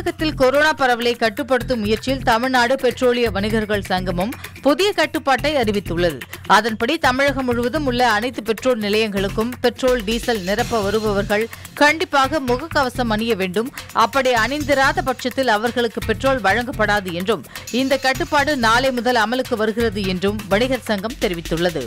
தமிழகத்தில் கொரோனா பரவலை கட்டுப்படுத்தும் முயற்சியில் தமிழ்நாடு பெட்ரோலிய வணிகர்கள் சங்கமும் புதிய கட்டுப்பாட்டை அறிவித்துள்ளது அதன்படி தமிழகம் முழுவதும் உள்ள அனைத்து பெட்ரோல் நிலையங்களுக்கும் பெட்ரோல் டீசல் நிரப்ப வருபவர்கள் கண்டிப்பாக முகக்கவசம் அணிய வேண்டும் அப்படி அணிந்திராத பட்சத்தில் அவர்களுக்கு பெட்ரோல் வழங்கப்படாது என்றும் இந்த கட்டுப்பாடு நாளை முதல் அமலுக்கு வருகிறது என்றும் வணிகர் சங்கம் தெரிவித்துள்ளது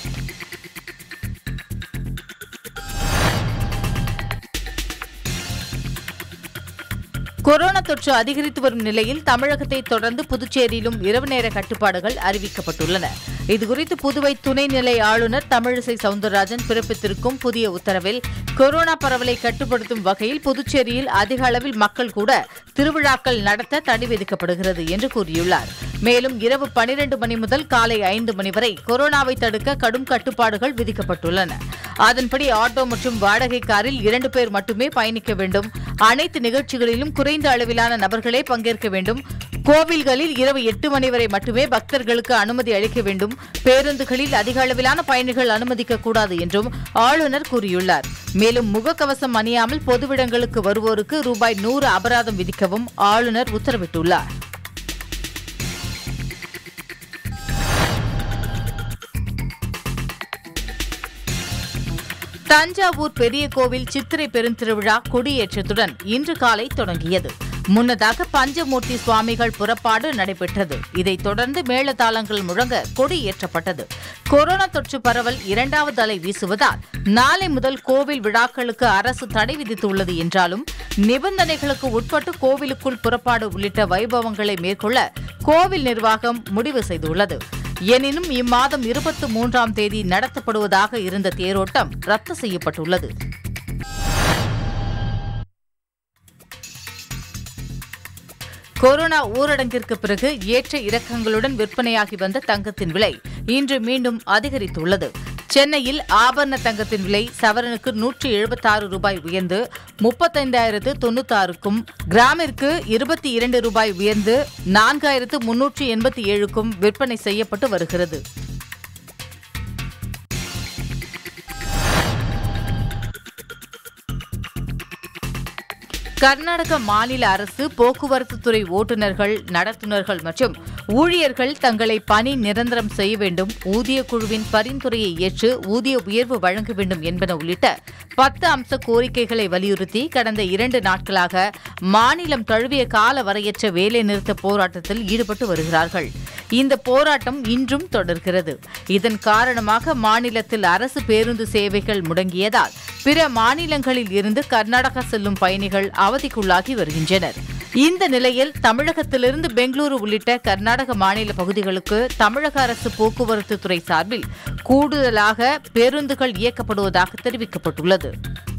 கொரோனா தொற்று அதிகரித்து வரும் நிலையில் தமிழகத்தை தொடர்ந்து புதுச்சேரியிலும் இரவு நேர கட்டுப்பாடுகள் அறிவிக்கப்பட்டுள்ளன இதுகுறித்து புதுவை துணைநிலை ஆளுநர் தமிழிசை சவுந்தரராஜன் பிறப்பித்திருக்கும் புதிய உத்தரவில் கொரோனா பரவலை கட்டுப்படுத்தும் வகையில் புதுச்சேரியில் அதிக அளவில் மக்கள் கூட திருவிழாக்கள் நடத்த தடை விதிக்கப்படுகிறது என்று கூறியுள்ளார் மேலும் இரவு பனிரெண்டு மணி முதல் காலை ஐந்து மணி வரை கொரோனாவை தடுக்க கடும் கட்டுப்பாடுகள் விதிக்கப்பட்டுள்ளன அதன்படி ஆட்டோ மற்றும் வாடகை காரில் இரண்டு பேர் மட்டுமே பயணிக்க வேண்டும் அனைத்து நிகழ்ச்சிகளிலும் குறைந்த அளவிலான நபர்களே பங்கேற்க வேண்டும் கோவில்களில் இரவு எட்டு மணி வரை மட்டுமே பக்தர்களுக்கு அனுமதி அளிக்க வேண்டும் பேருந்துகளில் அதிக அளவிலான பயணிகள் அனுமதிக்க கூடாது என்றும் ஆளுநர் கூறியுள்ளார் மேலும் முகக்கவசம் அணியாமல் பொதுவிடங்களுக்கு வருவோருக்கு ரூபாய் நூறு அபராதம் விதிக்கவும் ஆளுநர் உத்தரவிட்டுள்ளார் தஞ்சாவூர் பெரிய கோவில் சித்திரை பெருந்திருவிழா கொடியேற்றத்துடன் இன்று காலை தொடங்கியது முன்னதாக பஞ்சமூர்த்தி சுவாமிகள் புறப்பாடு நடைபெற்றது இதைத் தொடர்ந்து மேளதாளங்கள் முழங்க கொடி ஏற்றப்பட்டது கொரோனா தொற்று பரவல் இரண்டாவது அலை வீசுவதால் நாளை முதல் கோவில் விழாக்களுக்கு அரசு தடை விதித்துள்ளது என்றாலும் நிபந்தனைகளுக்கு உட்பட்டு கோவிலுக்குள் புறப்பாடு உள்ளிட்ட வைபவங்களை மேற்கொள்ள கோவில் நிர்வாகம் முடிவு செய்துள்ளது எனினும் இம்மாதம் இருபத்தி மூன்றாம் தேதி நடத்தப்படுவதாக இருந்த தேரோட்டம் ரத்து செய்யப்பட்டுள்ளது கொரோனா ஊரடங்கிற்கு பிறகு ஏற்ற இறக்கங்களுடன் விற்பனையாகி வந்த தங்கத்தின் விலை இன்று மீண்டும் அதிகரித்துள்ளது சென்னையில் ஆபரண தங்கத்தின் விலை சவரனுக்கு நூற்றி எழுபத்தாறு ரூபாய் உயர்ந்து முப்பத்தைந்தாயிரத்து தொண்ணூத்தாறுக்கும் கிராமிற்கு இருபத்தி இரண்டு ரூபாய் உயர்ந்து நான்காயிரத்து முன்னூற்றி எண்பத்தி ஏழுக்கும் விற்பனை செய்யப்பட்டு வருகிறது கர்நாடக மாநில அரசு போக்குவரத்து துறை ஓட்டுநர்கள் நடத்துனர்கள் மற்றும் ஊழியர்கள் தங்களை பணி நிரந்தரம் செய்ய வேண்டும் ஊதிய குழுவின் பரிந்துரையை ஏற்று ஊதிய உயர்வு வழங்க வேண்டும் என்பன உள்ளிட்ட பத்து அம்ச கோரிக்கைகளை வலியுறுத்தி கடந்த இரண்டு நாட்களாக மாநிலம் தழுவிய கால வரையற்ற வேலைநிறுத்த போராட்டத்தில் ஈடுபட்டு வருகிறார்கள் இந்த போராட்டம் இன்றும் தொடர்கிறது இதன் காரணமாக மாநிலத்தில் அரசு பேருந்து சேவைகள் முடங்கியதால் பிற மாநிலங்களில் இருந்து கர்நாடகா செல்லும் பயணிகள் அவதிக்குள்ளாகி வருகின்றனர் இந்த நிலையில் தமிழகத்திலிருந்து பெங்களூரு உள்ளிட்ட கர்நாடக மாநில பகுதிகளுக்கு தமிழக அரசு போக்குவரத்து துறை சார்பில் கூடுதலாக பேருந்துகள் இயக்கப்படுவதாக தெரிவிக்கப்பட்டுள்ளது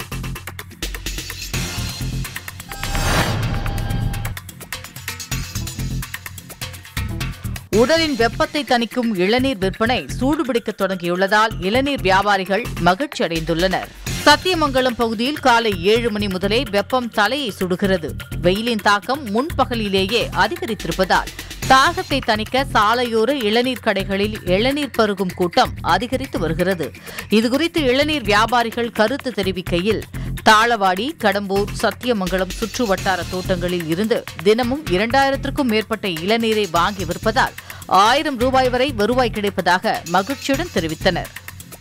உடலின் வெப்பத்தை தணிக்கும் இளநீர் விற்பனை சூடுபிடிக்க தொடங்கியுள்ளதால் இளநீர் வியாபாரிகள் மகிழ்ச்சி அடைந்துள்ளனர் சத்தியமங்கலம் பகுதியில் காலை ஏழு மணி முதலே வெப்பம் தலையை சுடுகிறது வெயிலின் தாக்கம் முன்பகலிலேயே அதிகரித்திருப்பதால் தாகத்தை தணிக்க சாலையோர இளநீர் கடைகளில் இளநீர் பருகும் கூட்டம் அதிகரித்து வருகிறது இதுகுறித்து இளநீர் வியாபாரிகள் கருத்து தெரிவிக்கையில் தாளவாடி கடம்பூர் சத்தியமங்கலம் சுற்று வட்டார தோட்டங்களில் இருந்து தினமும் இரண்டாயிரத்திற்கும் மேற்பட்ட இளநீரை வாங்கி விற்பதால் ஆயிரம் ரூபாய் வரை வருவாய் கிடைப்பதாக மகிழ்ச்சியுடன் தெரிவித்தனர்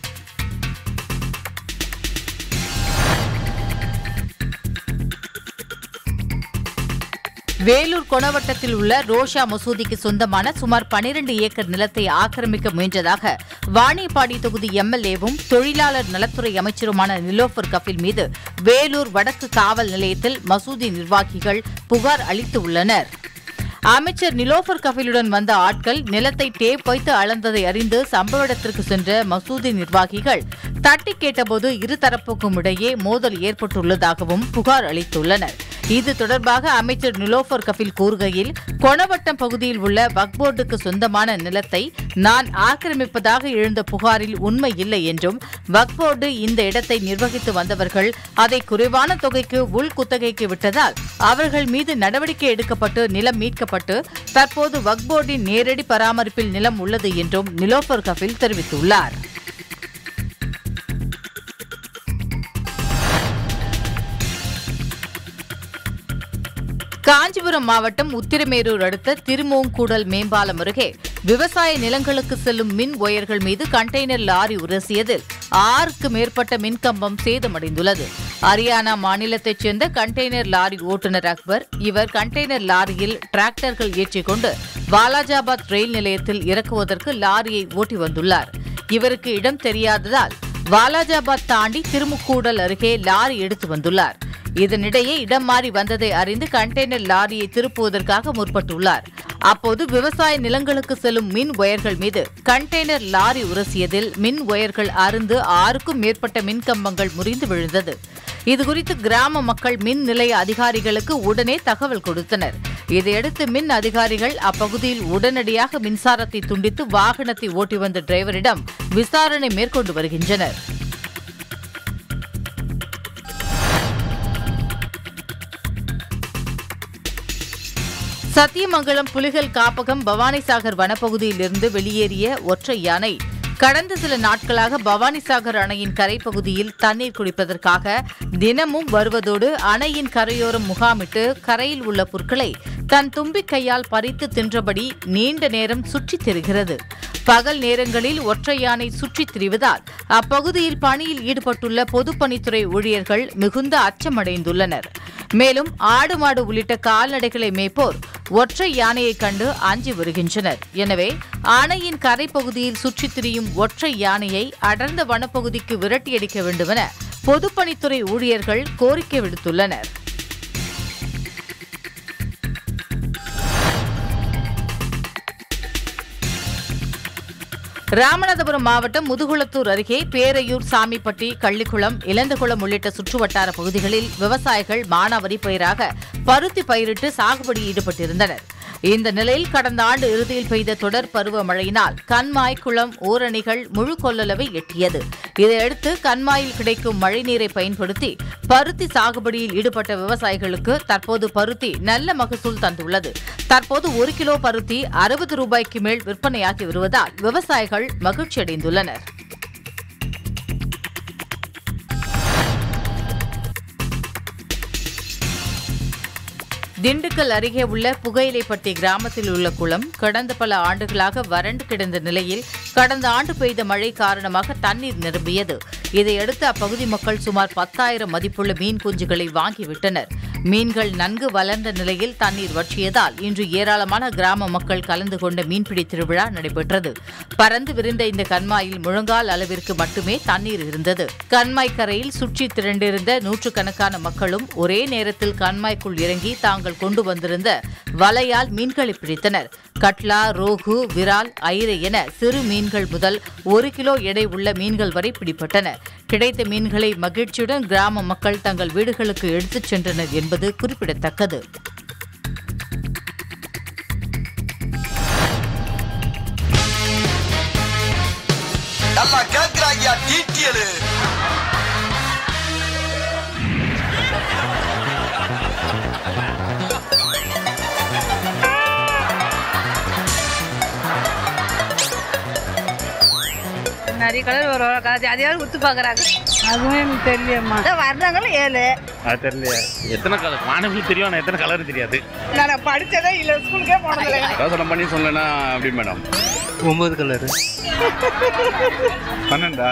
வேலூர் கொணவட்டத்தில் உள்ள ரோஷா மசூதிக்கு சொந்தமான சுமார் 12 ஏக்கர் நிலத்தை ஆக்கிரமிக்க முயன்றதாக வாணியப்பாடி தொகுதி எம்எல்ஏவும் தொழிலாளர் நலத்துறை அமைச்சருமான நிலோஃபர் கபில் மீது வேலூர் வடக்கு காவல் நிலையத்தில் மசூதி நிர்வாகிகள் புகார் அளித்து உள்ளனர் அமைச்சர் நிலோஃபர் கபிலுடன் வந்த ஆட்கள் நிலத்தை டேப் வைத்து அளந்ததை அறிந்து சம்பவ இடத்திற்கு சென்ற மசூதி நிர்வாகிகள் தட்டி கேட்டபோது இருதரப்புக்கும் இடையே மோதல் ஏற்பட்டுள்ளதாகவும் புகார் அளித்துள்ளனர் இது தொடர்பாக அமைச்சர் நிலோஃபர் கபில் கூறுகையில் கொணவட்டம் பகுதியில் உள்ள வக்போர்டுக்கு சொந்தமான நிலத்தை நான் ஆக்கிரமிப்பதாக எழுந்த புகாரில் உண்மை இல்லை என்றும் வக்போர்டு இந்த இடத்தை நிர்வகித்து வந்தவர்கள் அதை குறைவான தொகைக்கு உள் குத்தகைக்கு விட்டதால் அவர்கள் மீது நடவடிக்கை எடுக்கப்பட்டு நிலம் மீட்கப்பட்டு தற்போது வக்போர்டின் நேரடி பராமரிப்பில் நிலம் உள்ளது என்றும் நிலோஃபர் கபில் தெரிவித்துள்ளார் காஞ்சிபுரம் மாவட்டம் உத்திரமேரூர் அடுத்த திருமோங்கூடல் மேம்பாலம் அருகே விவசாய நிலங்களுக்கு செல்லும் மின் ஒயர்கள் மீது கண்டெய்னர் லாரி உரசியதில் ஆறுக்கு மேற்பட்ட மின்கம்பம் சேதமடைந்துள்ளது ஹரியானா மாநிலத்தைச் சேர்ந்த கண்டெய்னர் லாரி ஓட்டுநர் அக்பர் இவர் கண்டெய்னர் லாரியில் டிராக்டர்கள் ஏற்றிக்கொண்டு வாலாஜாபாத் ரயில் நிலையத்தில் இறக்குவதற்கு லாரியை ஓட்டி வந்துள்ளார் இவருக்கு இடம் தெரியாததால் வாலாஜாபாத் தாண்டி திருமுக்கூடல் அருகே லாரி எடுத்து வந்துள்ளார் இதனிடையே இடம் மாறி வந்ததை அறிந்து கண்டெய்னர் லாரியை திருப்புவதற்காக முற்பட்டுள்ளார் அப்போது விவசாய நிலங்களுக்கு செல்லும் மின் ஒயர்கள் மீது கண்டெய்னர் லாரி உரசியதில் மின் ஒயர்கள் அருந்து ஆறுக்கும் மேற்பட்ட மின்கம்பங்கள் முறிந்து விழுந்தது இதுகுறித்து கிராம மக்கள் மின் நிலைய அதிகாரிகளுக்கு உடனே தகவல் கொடுத்தனர் இதையடுத்து மின் அதிகாரிகள் அப்பகுதியில் உடனடியாக மின்சாரத்தை துண்டித்து வாகனத்தை ஓட்டி வந்த டிரைவரிடம் விசாரணை மேற்கொண்டு வருகின்றனர் சத்தியமங்கலம் புலிகள் காப்பகம் பவானிசாகர் வனப்பகுதியிலிருந்து வெளியேறிய ஒற்றை யானை கடந்த சில நாட்களாக பவானிசாகர் அணையின் கரைப்பகுதியில் தண்ணீர் குடிப்பதற்காக தினமும் வருவதோடு அணையின் கரையோரம் முகாமிட்டு கரையில் உள்ள புற்களை தன் தும்பிக்கையால் பறித்து தின்றபடி நீண்ட நேரம் சுற்றித் திரிகிறது பகல் நேரங்களில் ஒற்றை யானை சுற்றித் திரிவதால் அப்பகுதியில் பணியில் ஈடுபட்டுள்ள பொதுப்பணித்துறை ஊழியர்கள் மிகுந்த அச்சமடைந்துள்ளனர் மேலும் ஆடு மாடு உள்ளிட்ட கால்நடைகளை மேய்ப்போர் ஒற்றை யானையை கண்டு அஞ்சி வருகின்றனர் எனவே அணையின் கரைப்பகுதியில் சுற்றித் திரியும் ஒற்றை யானையை அடர்ந்த வனப்பகுதிக்கு விரட்டியடிக்க வேண்டுமென பொதுப்பணித்துறை ஊழியர்கள் கோரிக்கை விடுத்துள்ளனர் ராமநாதபுரம் மாவட்டம் முதுகுளத்தூர் அருகே பேரையூர் சாமிப்பட்டி கள்ளிக்குளம் இளந்தகுளம் உள்ளிட்ட சுற்றுவட்டார பகுதிகளில் விவசாயிகள் மானாவரி பயிராக பருத்தி பயிரிட்டு சாகுபடி ஈடுபட்டிருந்தனர் இந்த நிலையில் கடந்த ஆண்டு இறுதியில் பெய்த தொடர் பருவ மழையினால் கண்மாய் குளம் ஊரணிகள் முழு கொள்ளளவை எட்டியது இதையடுத்து கண்மாயில் கிடைக்கும் மழைநீரை பயன்படுத்தி பருத்தி சாகுபடியில் ஈடுபட்ட விவசாயிகளுக்கு தற்போது பருத்தி நல்ல மகசூல் தந்துள்ளது தற்போது ஒரு கிலோ பருத்தி அறுபது ரூபாய்க்கு மேல் விற்பனையாகி வருவதால் விவசாயிகள் மகிழ்ச்சியடைந்துள்ளனர் திண்டுக்கல் அருகே உள்ள புகையிலைப்பட்டி கிராமத்தில் உள்ள குளம் கடந்த பல ஆண்டுகளாக வறண்டு கிடந்த நிலையில் கடந்த ஆண்டு பெய்த மழை காரணமாக தண்ணீர் நிரம்பியது இதையடுத்து அப்பகுதி மக்கள் சுமார் பத்தாயிரம் மதிப்புள்ள மீன் குஞ்சுகளை வாங்கிவிட்டனர் மீன்கள் நன்கு வளர்ந்த நிலையில் தண்ணீர் வற்றியதால் இன்று ஏராளமான கிராம மக்கள் கலந்து கொண்ட மீன்பிடி திருவிழா நடைபெற்றது பறந்து விரிந்த இந்த கண்மாயில் முழங்கால் அளவிற்கு மட்டுமே தண்ணீர் இருந்தது கண்மாய் கரையில் சுற்றி திரண்டிருந்த நூற்றுக்கணக்கான மக்களும் ஒரே நேரத்தில் கண்மாய்க்குள் இறங்கி தாங்கள் கொண்டு வந்திருந்த வலையால் மீன்களை பிடித்தனர் கட்லா ரோகு விரால் ஐரை என சிறு மீன்கள் முதல் ஒரு கிலோ எடை உள்ள மீன்கள் வரை பிடிபட்டன கிடைத்த மீன்களை மகிழ்ச்சியுடன் கிராம மக்கள் தங்கள் வீடுகளுக்கு எடுத்துச் சென்றனர் என்பது குறிப்பிடத்தக்கது நல்லா கேக்குறாங்கயா டீட்டியலு நிறைய கலர் வரும் அது அதையாவது உத்து பார்க்குறாங்க அதுவும் எனக்கு தெரியலையம்மா வர்றவங்களும் ஏழு அது தெரியலையா எத்தனை கலர் மாணவர்களுக்கு தெரியும் ஆனால் எத்தனை கலர் தெரியாது நான் படிச்சதே இல்லை ஸ்கூலுக்கே போனதில்லை யோசனை பண்ணி சொல்லனா அப்படி மேடம் ஒன்பது கலரு பன்னெண்டா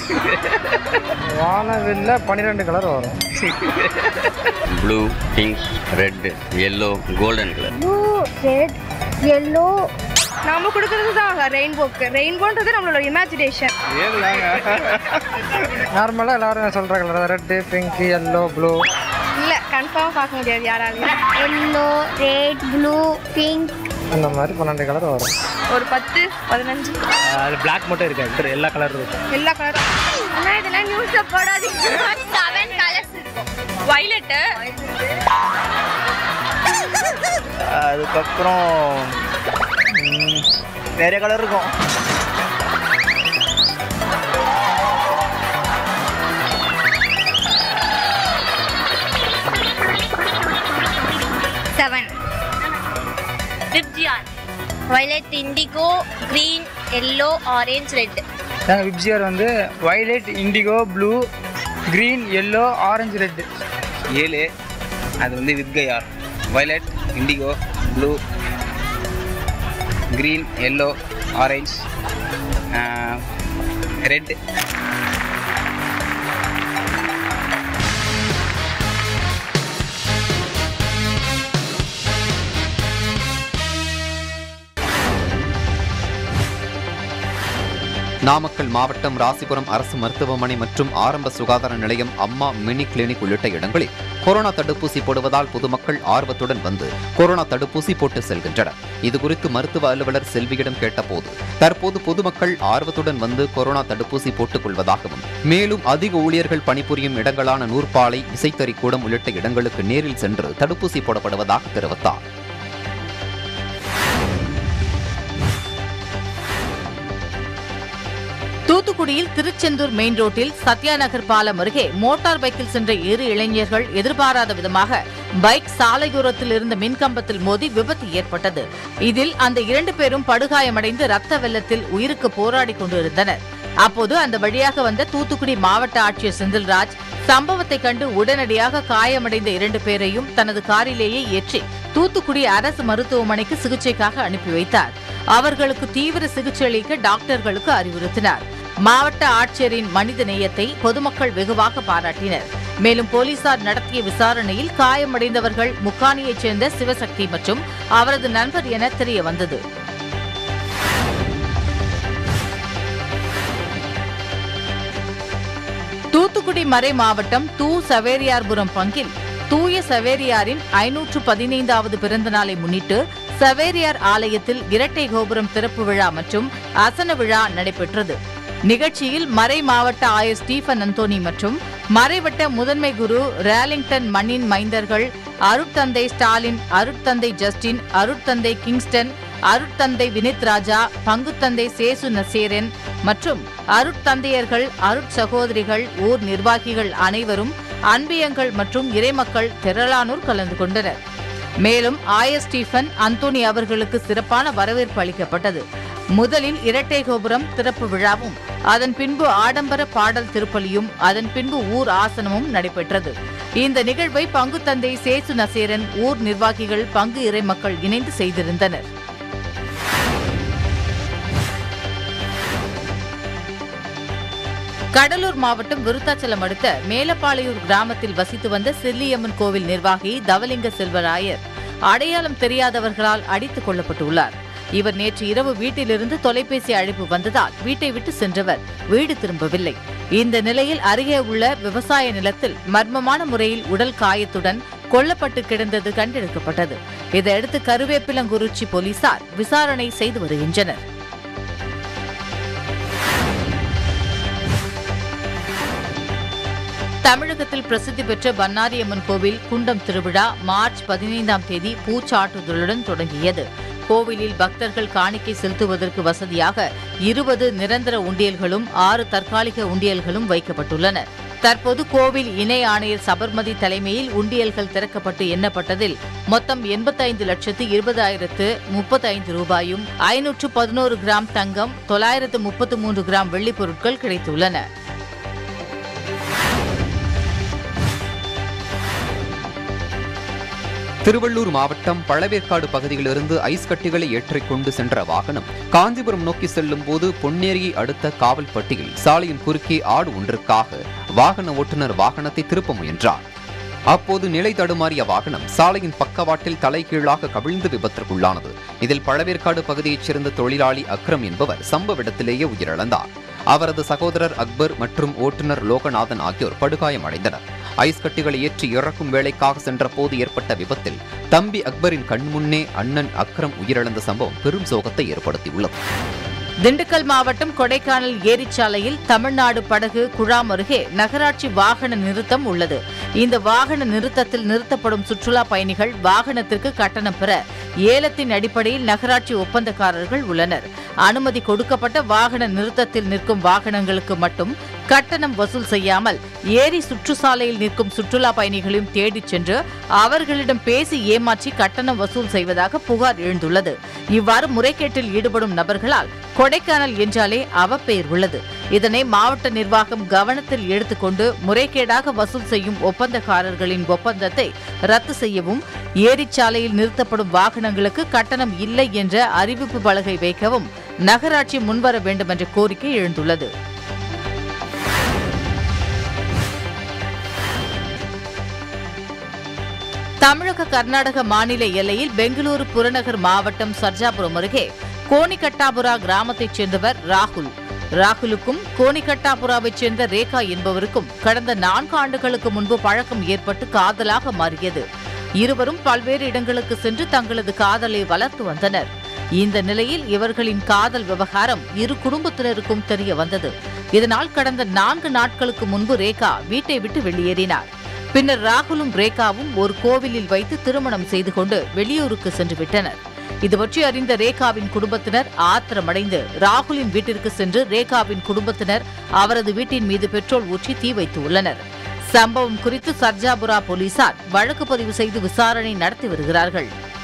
வானவில்ல பன்னிரெண்டு கலர் வரும் blue pink red yellow golden colour blue red yellow நம்ம கொடுக்கறது தான் ரெயின்போக்கு ரெயின்போன்றது நம்மளோட இமேஜினேஷன் நார்மலாக எல்லாரும் சொல்கிற colour red pink yellow blue இல்லை கன்ஃபார்மாக பார்க்க முடியாது யாராலையும் எல்லோ ரெட் ப்ளூ பிங்க் அந்த மாதிரி பன்னெண்டு கலர் வரும் ஒரு பத்து பதினஞ்சு அது பிளாக் மட்டும் இருக்காது எல்லா கலர் இருக்கும் எல்லா கலரும் ஆனால் இதெல்லாம் நியூஸில் போடாதீங்க செவன் கலர்ஸ் இருக்கும் வைலட்டு அதுக்கப்புறம் நிறைய கலர் இருக்கும் seven VIBGYOR violet indigo green yellow orange red நாங்கள் விப்ஜிஆர் வந்து violet indigo blue green yellow orange red ஏழு அது வந்து வித்கயார் violet, indigo, blue, green, yellow, orange, uh, red. Namakkal மாவட்டம் ராசிபுரம் அரசு மருத்துவமனை மற்றும் ஆரம்ப சுகாதார நிலையம் அம்மா மினி கிளினிக் உள்ளிட்ட இடங்களில் கொரோனா தடுப்பூசி போடுவதால் பொதுமக்கள் ஆர்வத்துடன் வந்து கொரோனா தடுப்பூசி போட்டு செல்கின்றனர் இதுகுறித்து மருத்துவ அலுவலர் செல்வியிடம் கேட்டபோது தற்போது பொதுமக்கள் ஆர்வத்துடன் வந்து கொரோனா தடுப்பூசி போட்டுக் கொள்வதாகவும் மேலும் அதிக ஊழியர்கள் பணிபுரியும் இடங்களான நூற்பாலை விசைத்தறி கூடம் உள்ளிட்ட இடங்களுக்கு நேரில் சென்று தடுப்பூசி போடப்படுவதாக தெரிவித்தார் தூத்துக்குடியில் திருச்செந்தூர் மெயின் ரோட்டில் சத்யா நகர் பாலம் அருகே மோட்டார் பைக்கில் சென்ற இரு இளைஞர்கள் எதிர்பாராத விதமாக பைக் சாலையோரத்தில் இருந்த மின்கம்பத்தில் மோதி விபத்து ஏற்பட்டது இதில் அந்த இரண்டு பேரும் படுகாயமடைந்து ரத்த வெள்ளத்தில் உயிருக்கு போராடி கொண்டிருந்தனர் அப்போது அந்த வழியாக வந்த தூத்துக்குடி மாவட்ட ஆட்சியர் செந்தில்ராஜ் சம்பவத்தை கண்டு உடனடியாக காயமடைந்த இரண்டு பேரையும் தனது காரிலேயே ஏற்றி தூத்துக்குடி அரசு மருத்துவமனைக்கு சிகிச்சைக்காக அனுப்பி வைத்தார் அவர்களுக்கு தீவிர சிகிச்சை அளிக்க டாக்டர்களுக்கு அறிவுறுத்தினார் மாவட்ட ஆட்சியரின் மனித நேயத்தை பொதுமக்கள் வெகுவாக பாராட்டினர் மேலும் போலீசார் நடத்திய விசாரணையில் காயமடைந்தவர்கள் முக்காணியைச் சேர்ந்த சிவசக்தி மற்றும் அவரது நண்பர் என தெரிய வந்தது தூத்துக்குடி மறை மாவட்டம் தூ சவேரியார்புரம் பங்கில் தூய சவேரியாரின் ஐநூற்று பதினைந்தாவது பிறந்த நாளை முன்னிட்டு சவேரியார் ஆலயத்தில் இரட்டை கோபுரம் திறப்பு விழா மற்றும் அசன விழா நடைபெற்றது நிகழ்ச்சியில் மறை மாவட்ட ஆயர் ஸ்டீபன் அந்தோனி மற்றும் மறைவட்ட முதன்மை குரு ரேலிங்டன் மண்ணின் மைந்தர்கள் அருட்தந்தை ஸ்டாலின் அருட்தந்தை ஜஸ்டின் அருட்தந்தை கிங்ஸ்டன் அருட்தந்தை வினித் ராஜா பங்குத்தந்தை சேசு நசேரன் மற்றும் அருட்தந்தையர்கள் அருட்சகோதரிகள் ஊர் நிர்வாகிகள் அனைவரும் அன்பியங்கள் மற்றும் இறைமக்கள் திரளானோர் கலந்து கொண்டனர் மேலும் ஆயர் ஸ்டீஃபன் அந்தோனி அவர்களுக்கு சிறப்பான வரவேற்பு அளிக்கப்பட்டது முதலில் இரட்டை கோபுரம் திறப்பு விழாவும் அதன் பின்பு ஆடம்பர பாடல் திருப்பலியும் அதன் பின்பு ஊர் ஆசனமும் நடைபெற்றது இந்த நிகழ்வை பங்குத்தந்தை சேசு நசேரன் ஊர் நிர்வாகிகள் பங்கு இறைமக்கள் இணைந்து செய்திருந்தனர் கடலூர் மாவட்டம் விருத்தாச்சலம் அடுத்த மேலப்பாளையூர் கிராமத்தில் வசித்து வந்த செல்லியம்மன் கோவில் நிர்வாகி தவலிங்க செல்வராயர் அடையாளம் தெரியாதவர்களால் அடித்துக் கொல்லப்பட்டுள்ளார் இவர் நேற்று இரவு வீட்டிலிருந்து தொலைபேசி அழைப்பு வந்ததால் வீட்டை விட்டு சென்றவர் வீடு திரும்பவில்லை இந்த நிலையில் அருகே உள்ள விவசாய நிலத்தில் மர்மமான முறையில் உடல் காயத்துடன் கொல்லப்பட்டு கிடந்தது கண்டெடுக்கப்பட்டது இதையடுத்து கருவேப்பிலங்குறிச்சி போலீசார் விசாரணை செய்து வருகின்றனர் தமிழகத்தில் பிரசித்தி பெற்ற பன்னாரியம்மன் கோவில் குண்டம் திருவிழா மார்ச் பதினைந்தாம் தேதி பூச்சாட்டுதலுடன் தொடங்கியது கோவிலில் பக்தர்கள் காணிக்கை செலுத்துவதற்கு வசதியாக இருபது நிரந்தர உண்டியல்களும் ஆறு தற்காலிக உண்டியல்களும் வைக்கப்பட்டுள்ளன தற்போது கோவில் இணை ஆணையர் சபர்மதி தலைமையில் உண்டியல்கள் திறக்கப்பட்டு எண்ணப்பட்டதில் மொத்தம் எண்பத்தைந்து லட்சத்து இருபதாயிரத்து முப்பத்தைந்து ரூபாயும் ஐநூற்று பதினோரு கிராம் தங்கம் தொள்ளாயிரத்து முப்பத்து மூன்று கிராம் வெள்ளிப் பொருட்கள் கிடைத்துள்ளன திருவள்ளூர் மாவட்டம் பழவேற்காடு பகுதியிலிருந்து ஐஸ் கட்டிகளை ஏற்றிக் கொண்டு சென்ற வாகனம் காஞ்சிபுரம் நோக்கி செல்லும் போது பொன்னேரியை அடுத்த காவல்பட்டியில் சாலையின் குறுக்கே ஆடு ஒன்றுக்காக வாகன ஓட்டுநர் வாகனத்தை திருப்ப முயன்றார் அப்போது நிலை தடுமாறிய வாகனம் சாலையின் பக்கவாட்டில் தலைகீழாக கவிழ்ந்து விபத்திற்குள்ளானது இதில் பழவேற்காடு பகுதியைச் சேர்ந்த தொழிலாளி அக்ரம் என்பவர் சம்பவ இடத்திலேயே உயிரிழந்தார் அவரது சகோதரர் அக்பர் மற்றும் ஓட்டுநர் லோகநாதன் ஆகியோர் படுகாயமடைந்தனர் ஐஸ் கட்டிகளை ஏற்றி இறக்கும் வேலைக்காக சென்ற போது ஏற்பட்ட விபத்தில் தம்பி அக்பரின் கண்முன்னே அண்ணன் அக்ரம் உயிரிழந்த சம்பவம் பெரும் சோகத்தை ஏற்படுத்தியுள்ளது திண்டுக்கல் மாவட்டம் கொடைக்கானல் ஏரிச்சாலையில் தமிழ்நாடு படகு குழாம் அருகே நகராட்சி வாகன நிறுத்தம் உள்ளது இந்த வாகன நிறுத்தத்தில் நிறுத்தப்படும் சுற்றுலா பயணிகள் வாகனத்திற்கு கட்டணம் பெற ஏலத்தின் அடிப்படையில் நகராட்சி ஒப்பந்தக்காரர்கள் உள்ளனர் அனுமதி கொடுக்கப்பட்ட வாகன நிறுத்தத்தில் நிற்கும் வாகனங்களுக்கு மட்டும் கட்டணம் வசூல் செய்யாமல் ஏரி சுற்றுச்சாலையில் நிற்கும் சுற்றுலா பயணிகளையும் தேடிச் சென்று அவர்களிடம் பேசி ஏமாற்றி கட்டணம் வசூல் செய்வதாக புகார் எழுந்துள்ளது இவ்வாறு முறைகேட்டில் ஈடுபடும் நபர்களால் கொடைக்கானல் என்றாலே அவப்பெயர் உள்ளது இதனை மாவட்ட நிர்வாகம் கவனத்தில் எடுத்துக்கொண்டு முறைகேடாக வசூல் செய்யும் ஒப்பந்தக்காரர்களின் ஒப்பந்தத்தை ரத்து செய்யவும் ஏரிச்சாலையில் நிறுத்தப்படும் வாகனங்களுக்கு கட்டணம் இல்லை என்ற அறிவிப்பு பலகை வைக்கவும் நகராட்சி முன்வர வேண்டும் என்ற கோரிக்கை எழுந்துள்ளது தமிழக கர்நாடக மாநில எல்லையில் பெங்களூரு புறநகர் மாவட்டம் சர்ஜாபுரம் அருகே கோணிகட்டாபுரா கிராமத்தைச் சேர்ந்தவர் ராகுல் ராகுலுக்கும் கோணிகட்டாபுராவைச் சேர்ந்த ரேகா என்பவருக்கும் கடந்த நான்கு ஆண்டுகளுக்கு முன்பு பழக்கம் ஏற்பட்டு காதலாக மாறியது இருவரும் பல்வேறு இடங்களுக்கு சென்று தங்களது காதலை வளர்த்து வந்தனர் இந்த நிலையில் இவர்களின் காதல் விவகாரம் இரு குடும்பத்தினருக்கும் தெரிய வந்தது இதனால் கடந்த நான்கு நாட்களுக்கு முன்பு ரேகா வீட்டை விட்டு வெளியேறினார் பின்னர் ராகுலும் ரேகாவும் ஒரு கோவிலில் வைத்து திருமணம் செய்து கொண்டு வெளியூருக்கு சென்று விட்டனர் இது பற்றி அறிந்த ரேகாவின் குடும்பத்தினர் ஆத்திரமடைந்து ராகுலின் வீட்டிற்கு சென்று ரேகாவின் குடும்பத்தினர் அவரது வீட்டின் மீது பெட்ரோல் ஊற்றி தீ வைத்து உள்ளனர் சம்பவம் குறித்து சர்ஜாபுரா போலீசார் வழக்கு பதிவு செய்து விசாரணை நடத்தி வருகிறார்கள்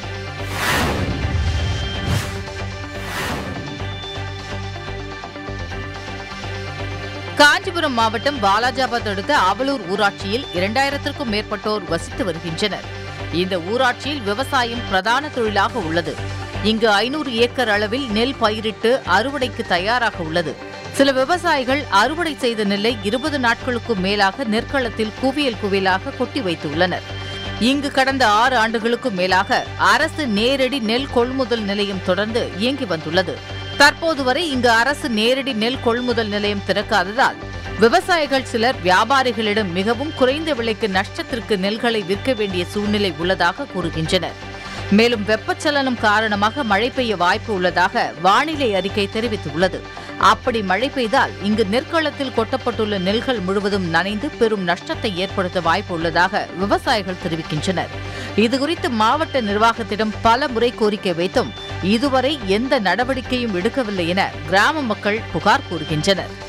காஞ்சிபுரம் மாவட்டம் வாலாஜாபாத் அடுத்த அவலூர் ஊராட்சியில் இரண்டாயிரத்திற்கும் மேற்பட்டோர் வசித்து வருகின்றனர் இந்த ஊராட்சியில் விவசாயம் பிரதான தொழிலாக உள்ளது இங்கு ஐநூறு ஏக்கர் அளவில் நெல் பயிரிட்டு அறுவடைக்கு தயாராக உள்ளது சில விவசாயிகள் அறுவடை செய்த நெல்லை இருபது நாட்களுக்கும் மேலாக நெற்களத்தில் குவியல் குவியலாக கொட்டி வைத்துள்ளனர் இங்கு கடந்த ஆறு ஆண்டுகளுக்கும் மேலாக அரசு நேரடி நெல் கொள்முதல் நிலையம் தொடர்ந்து இயங்கி வந்துள்ளது தற்போது வரை இங்கு அரசு நேரடி நெல் கொள்முதல் நிலையம் திறக்காததால் விவசாயிகள் சிலர் வியாபாரிகளிடம் மிகவும் குறைந்த விலைக்கு நஷ்டத்திற்கு நெல்களை விற்க வேண்டிய சூழ்நிலை உள்ளதாக கூறுகின்றனர் மேலும் வெப்பச்சலனம் காரணமாக மழை பெய்ய வாய்ப்பு உள்ளதாக வானிலை அறிக்கை தெரிவித்துள்ளது அப்படி மழை பெய்தால் இங்கு நெற்களத்தில் கொட்டப்பட்டுள்ள நெல்கள் முழுவதும் நனைந்து பெரும் நஷ்டத்தை ஏற்படுத்த வாய்ப்பு உள்ளதாக விவசாயிகள் தெரிவிக்கின்றனர் இதுகுறித்து மாவட்ட நிர்வாகத்திடம் பல முறை கோரிக்கை வைத்தும் இதுவரை எந்த நடவடிக்கையும் எடுக்கவில்லை என கிராம மக்கள் புகார் கூறுகின்றனர்